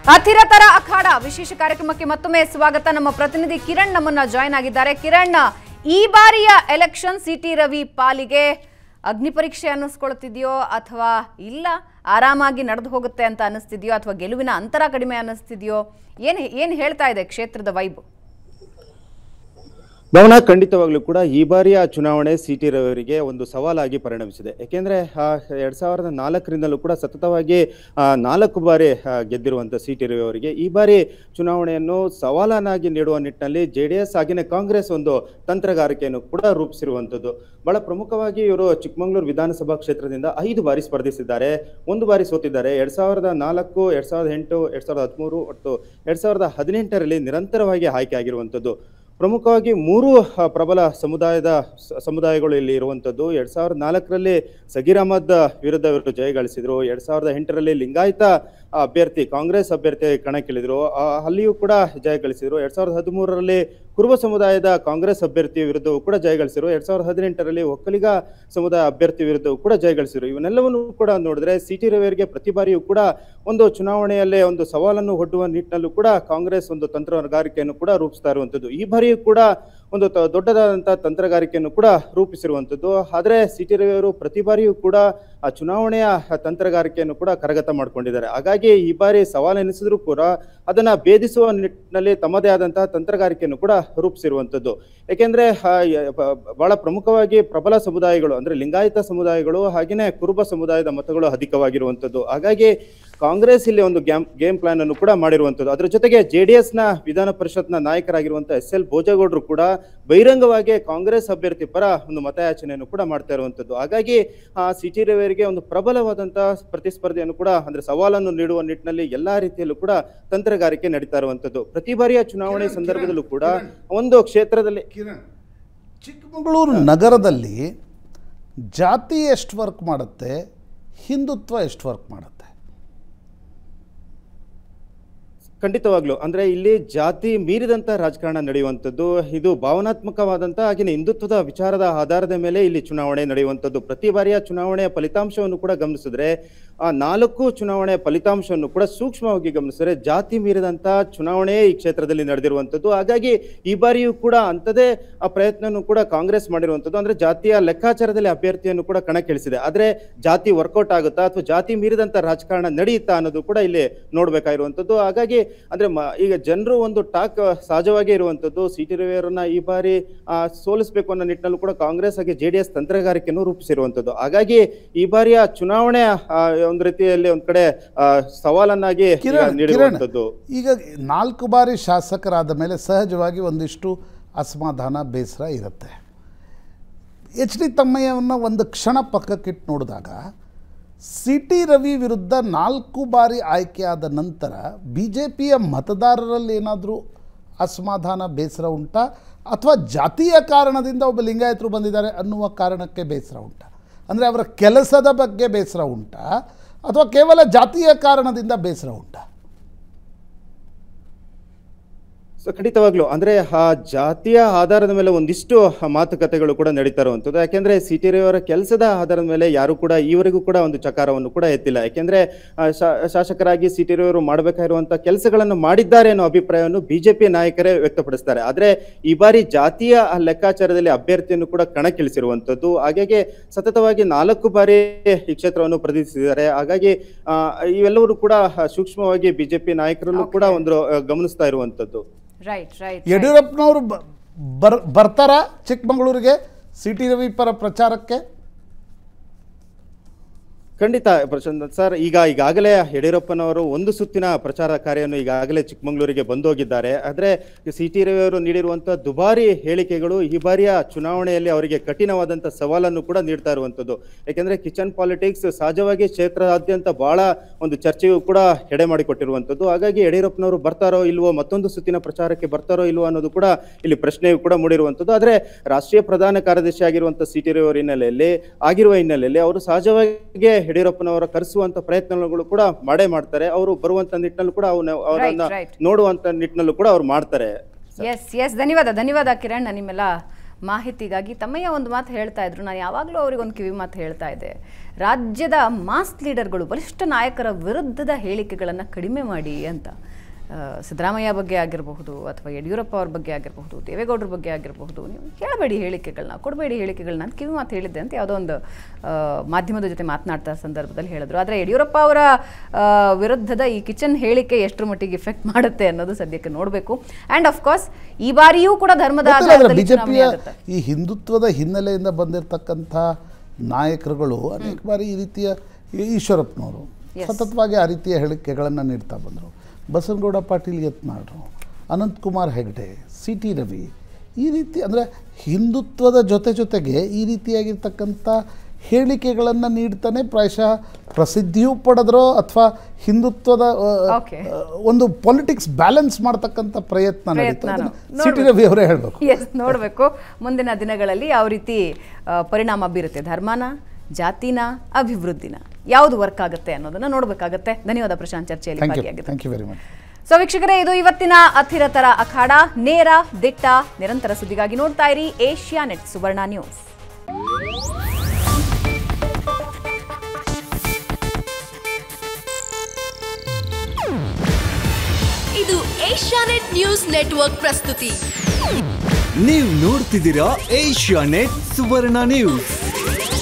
ಅತಿರತರ ಅಖಾಡ ವಿಶೇಷ ಕಾರ್ಯಕ್ರಮಕ್ಕೆ ಮತ್ತೊಮ್ಮೆ ಸ್ವಾಗತ ನಮ್ಮ ಪ್ರತಿನಿಧಿ ಕಿರಣ್ ನಮ್ಮನ್ನ ಜಾಯ್ನ್ ಆಗಿದ್ದಾರೆ ಕಿರಣ್ ಈ ಬಾರಿಯ ಎಲೆಕ್ಷನ್ ಸಿಟಿ ರವಿ ಪಾಲಿಗೆ ಅಗ್ನಿ ಪರೀಕ್ಷೆ ಅನ್ನಿಸ್ಕೊಳ್ತಿದ್ಯೋ ಅಥವಾ ಇಲ್ಲ ಆರಾಮಾಗಿ ನಡೆದು ಹೋಗುತ್ತೆ ಅಂತ ಅನ್ನಿಸ್ತಿದ್ಯೋ ಅಥವಾ ಗೆಲುವಿನ ಅಂತರ ಕಡಿಮೆ ಅನ್ನಿಸ್ತಿದ್ಯೋ ಏನು ಏನು ಹೇಳ್ತಾ ಇದೆ ಕ್ಷೇತ್ರದ ವೈಬು ಭವನ ಖಂಡಿತವಾಗ್ಲೂ ಕೂಡ ಈ ಬಾರಿಯ ಚುನಾವಣೆ ಸಿ ಟಿ ರವಿಯವರಿಗೆ ಒಂದು ಸವಾಲಾಗಿ ಪರಿಣಮಿಸಿದೆ ಯಾಕೆಂದ್ರೆ ಆ, ಎರಡ್ ಸಾವಿರದ ನಾಲ್ಕರಿಂದಲೂ ಕೂಡ ಸತತವಾಗಿ ಆ, ನಾಲ್ಕು ಬಾರಿ ಆ, ಗೆದ್ದಿರುವಂಥ ಸಿ ಟಿ ರವಿ ಅವರಿಗೆ ಈ ಬಾರಿ ಚುನಾವಣೆಯನ್ನು ಸವಾಲನ್ನಾಗಿ ನೀಡುವ ನಿಟ್ಟಿನಲ್ಲಿ ಜೆ ಡಿ ಎಸ್ ಹಾಗೆಯೇ ಕಾಂಗ್ರೆಸ್ ಒಂದು ತಂತ್ರಗಾರಿಕೆಯನ್ನು ಕೂಡ ರೂಪಿಸಿರುವಂಥದ್ದು ಬಹಳ ಪ್ರಮುಖವಾಗಿ ಇವರು ಚಿಕ್ಕಮಗಳೂರು ವಿಧಾನಸಭಾ ಕ್ಷೇತ್ರದಿಂದ ಐದು ಬಾರಿ ಸ್ಪರ್ಧಿಸಿದ್ದಾರೆ ಒಂದು ಬಾರಿ ಸೋತಿದ್ದಾರೆ ಎರಡ್ ಸಾವಿರದ ನಾಲ್ಕು ಎರಡ್ ಸಾವಿರದ ಎಂಟು ಎರಡ್ ಸಾವಿರದ ಹದಿಮೂರು ಮತ್ತು ಎರಡ್ ಸಾವಿರದ ಹದಿನೆಂಟರಲ್ಲಿ ನಿರಂತರವಾಗಿ ಆಯ್ಕೆ ಆಗಿರುವಂಥದ್ದು ಪ್ರಮುಖವಾಗಿ ಮೂರು ಆ, ಪ್ರಬಲ ಸಮುದಾಯದ ಸ- ಸಮುದಾಯಗಳು ಇಲ್ಲಿ ಇರುವಂಥದ್ದು ಎರಡ್ ಸಾವಿರದ ನಾಲ್ಕರಲ್ಲಿ ಸಗೀರ್ ಅಹಮದ್ ವಿರುದ್ಧ ಇವರು ಜಯಗಳಿಸಿದ್ರು ಎರಡ್ ಸಾವಿರದ ಎಂಟರಲ್ಲಿ ಲಿಂಗಾಯತ ಅಭ್ಯರ್ಥಿ ಕಾಂಗ್ರೆಸ್ ಅಭ್ಯರ್ಥಿ ಕಣಕ್ಕಿಳಿದ್ರು ಆ, ಅಲ್ಲಿಯೂ ಕೂಡ ಜಯ ಗಳಿಸಿದ್ರು ಎರಡ್ ಸಾವಿರದ ಹದಿಮೂರರಲ್ಲಿ ಕುರುಬ ಸಮುದಾಯದ ಕಾಂಗ್ರೆಸ್ ಅಭ್ಯರ್ಥಿ ವಿರುದ್ಧವೂ ಕೂಡ ಜಯಗಳಿಸಿದ್ರು ಎರಡ್ ಸಾವಿರದ ಹದಿನೆಂಟರಲ್ಲಿ ಒಕ್ಕಲಿಗ ಸಮುದಾಯ ಅಭ್ಯರ್ಥಿ ವಿರುದ್ಧವೂ ಕೂಡ ಜಯಗಳಿಸಿದ್ರು ಇವನ್ನೆಲ್ಲವನ್ನು ಕೂಡ ನೋಡಿದ್ರೆ ಸಿ ಟಿ ರವಿಯವರಿಗೆ ಪ್ರತಿ ಬಾರಿಯೂ ಕೂಡ ಒಂದು ಚುನಾವಣೆಯಲ್ಲೇ ಒಂದು ಸವಾಲನ್ನು ಒಡ್ಡುವ ನಿಟ್ಟಿನಲ್ಲೂ ಕೂಡ ಕಾಂಗ್ರೆಸ್ ಒಂದು ತಂತ್ರಗಾರಿಕೆಯನ್ನು ಕೂಡ ರೂಪಿಸ್ತಾ ಇರುವಂಥದ್ದು ಈ ಬಾರಿಯೂ ಕೂಡ ಒಂದು ತ- ದೊಡ್ಡದಾದಂತಹ ತಂತ್ರಗಾರಿಕೆಯನ್ನು ಕೂಡ ರೂಪಿಸಿರುವಂಥದ್ದು ಆದರೆ ಸಿ ಟಿ ರವಿಯವರು ಪ್ರತಿ ಬಾರಿಯೂ ಕೂಡ ಆ ಚುನಾವಣೆಯ ತಂತ್ರಗಾರಿಕೆಯನ್ನು ಕೂಡ ಕರಗತ ಮಾಡಿಕೊಂಡಿದ್ದಾರೆ ಹಾಗಾಗಿ ಈ ಬಾರಿ ಸವಾಲು ಎನಿಸಿದ್ರು ಕೂಡ ಅದನ್ನ ಭೇದಿಸುವ ನಿಟ್ಟಿನಲ್ಲಿ ತಮ್ಮದೇ ಆದಂತಹ ತಂತ್ರಗಾರಿಕೆಯನ್ನು ಕೂಡ ರೂಪಿಸಿರುವಂಥದ್ದು ಏಕೆಂದ್ರೆ ಆ, ಯ- ಬ- ಬಹಳ ಪ್ರಮುಖವಾಗಿ ಪ್ರಬಲ ಸಮುದಾಯಗಳು ಅಂದ್ರೆ ಲಿಂಗಾಯತ ಸಮುದಾಯಗಳು ಹಾಗೆಯೇ ಕುರುಬ ಸಮುದಾಯದ ಮತಗಳು ಅಧಿಕವಾಗಿರುವಂಥದ್ದು ಹಾಗಾಗಿ ಕಾಂಗ್ರೆಸ್ ಇಲ್ಲಿ ಒಂದು ಗ್ಯಾಮ್ ಗೇಮ್ ಪ್ಲಾನ್ ಅನ್ನು ಕೂಡ ಮಾಡಿರುವಂಥದ್ದು ಅದರ ಜೊತೆಗೆ ಜೆ ಡಿ ಎಸ್ನ ವಿಧಾನ ಪರಿಷತ್ನ ನಾಯಕರಾಗಿರುವಂತಹ ಎಸ್ ಎಲ್ ಭೋಜೇಗೌಡರು ಕೂಡ ಬಹಿರಂಗವಾಗಿ ಕಾಂಗ್ರೆಸ್ ಅಭ್ಯರ್ಥಿ ಪರ ಒಂದು ಮತಯಾಚನೆಯನ್ನು ಕೂಡ ಮಾಡ್ತಾ ಇರುವಂಥದ್ದು ಹಾಗಾಗಿ ಆ ಸಿ ಟಿ ರವಿಯವರಿಗೆ ಒಂದು ಪ್ರಬಲವಾದಂತಹ ಪ್ರತಿಸ್ಪರ್ಧೆಯನ್ನು ಕೂಡ ಅಂದ್ರೆ ಸವಾಲನ್ನು ನೀಡುವ ನಿಟ್ಟಿನಲ್ಲಿ ಎಲ್ಲಾ ರೀತಿಯಲ್ಲೂ ಕೂಡ ತಂತ್ರಗಾರಿಕೆ ನಡೀತಾ ಇರುವಂಥದ್ದು ಪ್ರತಿ ಬಾರಿಯ ಚುನಾವಣೆ ಸಂದರ್ಭದಲ್ಲೂ ಕೂಡ ಒಂದು ಕ್ಷೇತ್ರದಲ್ಲಿ ಕಿರಣ್ ಚಿಕ್ಕಮಗಳೂರು ನಗರದಲ್ಲಿ ಜಾತಿ ಎಷ್ಟು ವರ್ಕ್ ಮಾಡುತ್ತೆ ಹಿಂದುತ್ವ ಎಷ್ಟು ವರ್ಕ್ ಮಾಡುತ್ತೆ ಖಂಡಿತವಾಗ್ಲು ಅಂದ್ರೆ ಇಲ್ಲಿ ಜಾತಿ ಮೀರಿದಂತ ರಾಜಕಾರಣ ನಡೆಯುವಂಥದ್ದು ಇದು ಭಾವನಾತ್ಮಕವಾದಂತ ಹಾಗೆಯೇ ಹಿಂದುತ್ವದ ವಿಚಾರದ ಆಧಾರದ ಮೇಲೆ ಇಲ್ಲಿ ಚುನಾವಣೆ ನಡೆಯುವಂಥದ್ದು ಪ್ರತಿ ಬಾರಿಯ ಚುನಾವಣೆಯ ಫಲಿತಾಂಶವನ್ನು ಕೂಡ ಗಮನಿಸಿದ್ರೆ ಆ ನಾಲ್ಕು ಚುನಾವಣೆಯ ಫಲಿತಾಂಶವನ್ನು ಕೂಡ ಸೂಕ್ಷ್ಮವಾಗಿ ಗಮನಿಸಿದ್ರೆ ಜಾತಿ ಮೀರಿದಂತ ಚುನಾವಣೆ ಈ ಕ್ಷೇತ್ರದಲ್ಲಿ ನಡೆದಿರುವಂಥದ್ದು ಹಾಗಾಗಿ ಈ ಬಾರಿಯೂ ಕೂಡ ಅಂಥದೇ ಆ ಪ್ರಯತ್ನವನ್ನು ಕೂಡ ಕಾಂಗ್ರೆಸ್ ಮಾಡಿರುವಂಥದ್ದು ಅಂದ್ರೆ ಜಾತಿಯ ಲೆಕ್ಕಾಚಾರದಲ್ಲಿ ಅಭ್ಯರ್ಥಿಯನ್ನು ಕೂಡ ಕಣಕ್ಕಿಳಿಸಿದೆ ಆದ್ರೆ ಜಾತಿ ವರ್ಕೌಟ್ ಆಗುತ್ತಾ ಅಥವಾ ಜಾತಿ ಮೀರಿದಂತ ರಾಜಕಾರಣ ನಡೆಯುತ್ತಾ ಅನ್ನೋದು ಕೂಡ ಇಲ್ಲಿ ನೋಡ್ಬೇಕಾಗಿರುವಂಥದ್ದು ಹಾಗಾಗಿ ಅಂದ್ರೆ ಮ- ಈಗ ಜನರು ಒಂದು ಟಾಕ್ ಸಹಜವಾಗಿ ಇರುವಂಥದ್ದು ಸಿ ಟಿ ರವಿಯವರನ್ನ ಈ ಬಾರಿ ಆ, ಸೋಲಿಸಬೇಕು ಅನ್ನೋ ನಿಟ್ಟಿನಲ್ಲೂ ಕೂಡ ಕಾಂಗ್ರೆಸ್ ಹಾಗೆ ಜೆ ಡಿ ಎಸ್ ತಂತ್ರಗಾರಿಕೆಯನ್ನು ರೂಪಿಸಿರುವಂಥದ್ದು ಹಾಗಾಗಿ ಈ ಬಾರಿಯ ಚುನಾವಣೆ ಆ, ಒಂದು ರೀತಿಯಲ್ಲಿ ಒಂದ್ ಕಡೆ ಆ, ಸವಾಲನ್ನಾಗಿ ಈಗ ಕಿರಣ್ ಕಿರಣ್ ನೀಡಿರುವಂಥದ್ದು ಈಗ ನಾಲ್ಕು ಬಾರಿ ಶಾಸಕರಾದ ಮೇಲೆ ಸಹಜವಾಗಿ ಒಂದಿಷ್ಟು ಅಸಮಾಧಾನ ಬೇಸರ ಇರುತ್ತೆ ಎಚ್ ಡಿ ತಮ್ಮಯ್ಯವನ್ನು ಒಂದು ಕ್ಷಣ ಪಕ್ಕಕ್ಕಿಟ್ಟು ನೋಡಿದಾಗ ಸಿ ಟಿ ರವಿ ವಿರುದ್ಧ ನಾಲ್ಕು ಬಾರಿ ಆಯ್ಕೆಯಾದ ನಂತರ ಬಿ ಜೆ ಪಿಯ ಮತದಾರರಲ್ಲಿ ಏನಾದರೂ ಅಸಮಾಧಾನ ಬೇಸರ ಉಂಟಾ ಅಥವಾ ಜಾತಿಯ ಕಾರಣದಿಂದ ಒಬ್ಬ ಲಿಂಗಾಯತರು ಬಂದಿದ್ದಾರೆ ಅನ್ನುವ ಕಾರಣಕ್ಕೆ ಬೇಸರ ಉಂಟಾ ಅಂದರೆ ಅವರ ಕೆಲಸದ ಬಗ್ಗೆ ಬೇಸರ ಉಂಟಾ ಅಥವಾ ಕೇವಲ ಜಾತಿಯ ಕಾರಣದಿಂದ ಬೇಸರ ಉಂಟಾ ಸೊ ಖಂಡಿತವಾಗ್ಲು ಅಂದ್ರೆ ಆ ಜಾತಿಯ ಆಧಾರದ ಮೇಲೆ ಒಂದಿಷ್ಟು ಮಾತುಕತೆಗಳು ಕೂಡ ನಡೀತಾ ಇರುವಂಥದ್ದು ಯಾಕೆಂದ್ರೆ ಸಿ ಟಿ ರವಿಯವರ ಕೆಲಸದ ಆಧಾರದ ಮೇಲೆ ಯಾರು ಕೂಡ ಈವರೆಗೂ ಕೂಡ ಒಂದು ಚಕಾರವನ್ನು ಕೂಡ ಎತ್ತಿಲ್ಲ ಯಾಕೆಂದ್ರೆ ಆ, ಶಾ- ಶಾಸಕರಾಗಿ ಸಿ ಟಿ ರವಿಯವರು ಮಾಡಬೇಕಾಗಿರುವಂತಹ ಕೆಲಸಗಳನ್ನು ಮಾಡಿದ್ದಾರೆ ಅನ್ನೋ ಅಭಿಪ್ರಾಯವನ್ನು ಬಿಜೆಪಿ ನಾಯಕರೇ ವ್ಯಕ್ತಪಡಿಸ್ತಾರೆ ಆದ್ರೆ ಈ ಬಾರಿ ಜಾತಿಯ ಆ ಲೆಕ್ಕಾಚಾರದಲ್ಲಿ ಅಭ್ಯರ್ಥಿಯನ್ನು ಕೂಡ ಕಣಕ್ಕಿಳಿಸಿರುವಂಥದ್ದು ಹಾಗಾಗಿ ಸತತವಾಗಿ ನಾಲ್ಕು ಬಾರಿ ಈ ಕ್ಷೇತ್ರವನ್ನು ಪ್ರತಿನಿಧಿಸಿದ್ದಾರೆ ಹಾಗಾಗಿ ಆ, ಇವೆಲ್ಲವರು ಕೂಡ ಸೂಕ್ಷ್ಮವಾಗಿ ಬಿಜೆಪಿ ನಾಯಕರಲ್ಲೂ ಕೂಡ ಒಂದು ಆ, ಗಮನಿಸ್ತಾ ಇರುವಂಥದ್ದು ರೈಟ್ ರೈಟ್ ಯಡಿಯೂರಪ್ಪನವರು ಬ- ಬರ್ ಬರ್ತಾರಾ ಚಿಕ್ಕಮಗಳೂರಿಗೆ ಸಿ ಟಿ ರವಿ ಪರ ಪ್ರಚಾರಕ್ಕೆ ಖಂಡಿತ ಪ್ರಶಾಂತ್ ಸರ್ ಈಗ ಈಗಾಗಲೇ ಯಡಿಯೂರಪ್ಪನವರು ಒಂದು ಸುತ್ತಿನ ಪ್ರಚಾರ ಕಾರ್ಯವನ್ನು ಈಗಾಗಲೇ ಚಿಕ್ಕಮಗಳೂರಿಗೆ ಬಂದೋಗಿದ್ದಾರೆ ಆದರೆ ಸಿ ಟಿ ರವಿ ಅವರು ನೀಡಿರುವಂತಹ ದುಬಾರಿ ಹೇಳಿಕೆಗಳು ಈ ಬಾರಿಯ ಚುನಾವಣೆಯಲ್ಲಿ ಅವರಿಗೆ ಕಠಿಣವಾದಂಥ ಸವಾಲನ್ನು ಕೂಡ ನೀಡ್ತಾ ಇರುವಂಥದ್ದು ಯಾಕೆಂದ್ರೆ ಕಿಚನ್ ಪಾಲಿಟಿಕ್ಸ್ ಸಹಜವಾಗಿ ಕ್ಷೇತ್ರದಾದ್ಯಂತ ಬಹಳ ಒಂದು ಚರ್ಚೆಯೂ ಕೂಡ ಎಡೆ ಮಾಡಿಕೊಟ್ಟಿರುವಂಥದ್ದು ಹಾಗಾಗಿ ಯಡಿಯೂರಪ್ಪನವರು ಬರ್ತಾರೋ ಇಲ್ವೋ ಮತ್ತೊಂದು ಸುತ್ತಿನ ಪ್ರಚಾರಕ್ಕೆ ಬರ್ತಾರೋ ಇಲ್ವೋ ಅನ್ನೋದು ಕೂಡ ಇಲ್ಲಿ ಪ್ರಶ್ನೆಯೂ ಕೂಡ ಮೂಡಿರುವಂಥದ್ದು ಆದರೆ ರಾಷ್ಟ್ರೀಯ ಪ್ರಧಾನ ಕಾರ್ಯದರ್ಶಿ ಆಗಿರುವಂಥ ಸಿ ಟಿ ರವಿ ಅವರ ಹಿನ್ನೆಲೆಯಲ್ಲಿ ಆಗಿರುವ ಹಿನ್ನೆಲೆಯಲ್ಲಿ ಅವರು ಸಹಜವಾಗಿ ಯಡಿಯೂರಪ್ಪನವರ ಕರೆಸುವಂತ ಪ್ರಯತ್ನಗಳು ಕೂಡ ಮಾಡೇ ಮಾಡ್ತಾರೆ ಅವರು ಬರುವಂತ ನಿಟ್ಟಿನಲ್ಲೂ ಕೂಡ ಅವನ್ನ ಅವರನ್ನ right. ನೋಡುವಂತ ನಿಟ್ಟಿನಲ್ಲೂ ಕೂಡ ಅವ್ರು ಮಾಡ್ತಾರೆ ಎಸ್ ಎಸ್ ಧನ್ಯವಾದ ಧನ್ಯವಾದ ಕಿರಣ್ ನಿಮ್ಮೆಲ್ಲ ಮಾಹಿತಿಗಾಗಿ ತಮ್ಮಯ್ಯ ಒಂದು ಮಾತು ಹೇಳ್ತಾ ಇದ್ರು ನಾನು ಯಾವಾಗಲೂ ಅವ್ರಿಗೆ ಒಂದು ಕಿವಿ ಮಾತು ಹೇಳ್ತಾ ಇದ್ದೆ ರಾಜ್ಯದ ಮಾಸ್ ಲೀಡರ್ಗಳು ಬಲಿಷ್ಠ ನಾಯಕರ ವಿರುದ್ಧದ ಹೇಳಿಕೆಗಳನ್ನು ಕಡಿಮೆ ಮಾಡಿ ಅಂತ ಆ, ಸಿದ್ದರಾಮಯ್ಯ ಬಗ್ಗೆ ಆಗಿರಬಹುದು ಅಥವಾ ಯಡಿಯೂರಪ್ಪ ಅವ್ರ ಬಗ್ಗೆ ಆಗಿರಬಹುದು ದೇವೇಗೌಡರ ಬಗ್ಗೆ ಆಗಿರಬಹುದು ನೀವು ಹೇಳಬೇಡಿ ಹೇಳಿಕೆಗಳನ್ನ ಕೊಡಬೇಡಿ ಹೇಳಿಕೆಗಳನ್ನ ಅಂತ ಕಿವಿ ಮಾತು ಹೇಳಿದ್ದೆ ಅಂತ ಯಾವುದೋ ಒಂದು ಆ, ಮಾಧ್ಯಮದ ಜೊತೆ ಮಾತನಾಡ್ತಾ ಸಂದರ್ಭದಲ್ಲಿ ಹೇಳಿದ್ರು ಆದರೆ ಯಡಿಯೂರಪ್ಪ ಅವರ ಆ, ವಿರುದ್ಧದ ಈ ಕಿಚನ್ ಹೇಳಿಕೆ ಎಷ್ಟರ ಮಟ್ಟಿಗೆ ಇಫೆಕ್ಟ್ ಮಾಡುತ್ತೆ ಅನ್ನೋದು ಸದ್ಯಕ್ಕೆ ನೋಡಬೇಕು ಆ್ಯಂಡ್ ಕೋರ್ಸ್ ಈ ಬಾರಿಯೂ ಕೂಡ ಧರ್ಮದ ಆಧಾರದಲ್ಲಿ ಬಿಜೆಪಿಯ ಚುನಾವಣೆ ಆಗುತ್ತೆ ಈ ಹಿಂದುತ್ವದ ಹಿನ್ನೆಲೆಯಿಂದ ಬಂದಿರತಕ್ಕಂಥ ನಾಯಕರುಗಳು ಅನೇಕ ಬಾರಿ ಈ ರೀತಿಯ ಈ ಈಶ್ವರಪ್ಪನವರು Yes. ಸತತವಾಗಿ ಆ ರೀತಿಯ ಹೇಳಿಕೆಗಳನ್ನು ನೀಡ್ತಾ ಬಂದರು ಬಸವನಗೌಡ ಪಾಟೀಲ್ ಯತ್ನಾಳ್ರು ಅನಂತಕುಮಾರ್ ಹೆಗಡೆ ಸಿ ಟಿ ರವಿ ಈ ರೀತಿ ಅಂದರೆ ಹಿಂದುತ್ವದ ಜೊತೆ ಜೊತೆಗೆ ಈ ರೀತಿಯಾಗಿರ್ತಕ್ಕಂಥ ಹೇಳಿಕೆಗಳನ್ನು ನೀಡ್ತಾನೆ ಪ್ರಾಯಶಃ ಪ್ರಸಿದ್ಧಿಯೂ ಪಡೆದ್ರೋ ಅಥವಾ ಹಿಂದುತ್ವದ ಆ, Okay. ಆ, ಒಂದು ಪೊಲಿಟಿಕ್ಸ್ ಬ್ಯಾಲೆನ್ಸ್ ಮಾಡ್ತಕ್ಕಂಥ ಪ್ರಯತ್ನ ನಡೀತು ಪ್ರಯತ್ನನೋ. ಸಿ ಟಿ ರವಿ ಅವರೇ ಹೇಳಬೇಕು ಎಸ್ ನೋಡಬೇಕು ಮುಂದಿನ ದಿನಗಳಲ್ಲಿ ಯಾವ ರೀತಿ ಆ, ಪರಿಣಾಮ ಬೀರುತ್ತೆ ಧರ್ಮನ ಜಾತಿನ ಅಭಿವೃದ್ಧಿನ ಯಾವುದು ವರ್ಕ್ ಆಗುತ್ತೆ ಅನ್ನೋದನ್ನ ನೋಡಬೇಕಾಗತ್ತೆ ಧನ್ಯವಾದ ಪ್ರಶಾಂತ್ ಚರ್ಚೆಯಲ್ಲಿ ಥ್ಯಾಂಕ್ ಯು ಭಾಗಿಯಾಗಿದ್ದೆ thank you very much so ವೀಕ್ಷಕರೇ ಇದು ಇವತ್ತಿನ ಅಸ್ಥಿರತರ ಅಖಾಡ ನೇರ ದಿಟ್ಟ ನಿರಂತರ ಸುದ್ದಿಗಾಗಿ ನೋಡ್ತಾ ಇರಿ ಏಷ್ಯಾ ನೆಟ್ ಸುವರ್ಣ ನ್ಯೂಸ್ ಇದು ಏಷ್ಯಾನೆಟ್ ನ್ಯೂಸ್ ನೆಟ್ವರ್ಕ್ ಪ್ರಸ್ತುತಿ ನೀವು ನೋಡ್ತಿದ್ದೀರಾ ಏಷ್ಯಾ ನೆಟ್ ಸುವರ್ಣ ನ್ಯೂಸ್